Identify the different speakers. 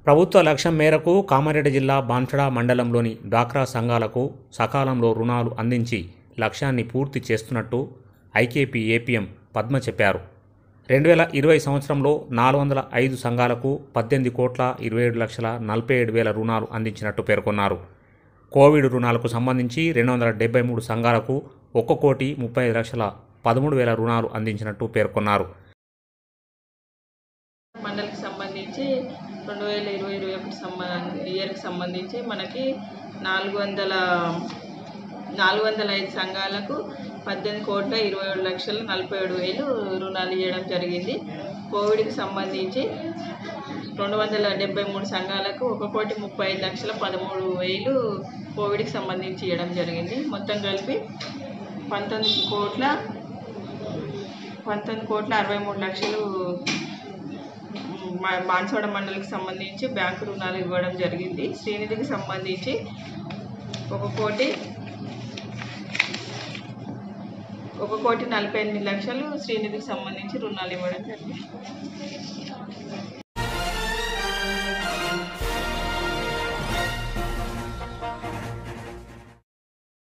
Speaker 1: ప్రభుత్వ లక్ష్యం మేరకు కామారెడ్డి జిల్లా బాన్సడా మండలంలోని డ్వాక్రా సంఘాలకు సకాలంలో రుణాలు అందించి లక్ష్యాన్ని పూర్తి చేస్తున్నట్టు ఐకేపీ ఏపీఎం పద్మ చెప్పారు రెండు వేల ఇరవై సంవత్సరంలో నాలుగు వందల ఐదు సంఘాలకు పద్దెనిమిది కోట్ల ఇరవై ఏడు లక్షల నలభై ఏడు వేల రుణాలు అందించినట్టు పేర్కొన్నారు కోవిడ్ రుణాలకు సంబంధించి రెండు వందల డెబ్బై మూడు సంఘాలకు ఒక్క కోటి ముప్పై ఐదు లక్షల పదమూడు వేల రుణాలు అందించినట్టు పేర్కొన్నారు
Speaker 2: మండలికి సంబంధించి రెండు వేల ఇరవై ఇరవై ఒకటి సంబ ఇయర్కి సంబంధించి మనకి నాలుగు వందల నాలుగు వందల ఐదు సంఘాలకు పద్దెనిమిది కోట్ల ఇరవై ఏడు లక్షల నలభై ఏడు వేలు రుణాలు ఇవ్వడం జరిగింది కోవిడ్కి సంబంధించి రెండు వందల డెబ్బై మూడు సంఘాలకు ఒక కోటి ముప్పై ఐదు లక్షల పదమూడు వేలు కోవిడ్కి సంబంధించి ఇవ్వడం జరిగింది మొత్తం కలిపి పంతొమ్మిది కోట్ల పంతొమ్మిది కోట్ల అరవై మూడు లక్షలు మా బాన్సోడ మండలికి సంబంధించి బ్యాంకు రుణాలు ఇవ్వడం జరిగింది శ్రీనిధికి సంబంధించి ఒక కోటి ఒక కోటి నలభై ఎనిమిది లక్షలు శ్రీనిధికి సంబంధించి రుణాలు ఇవ్వడం జరిగింది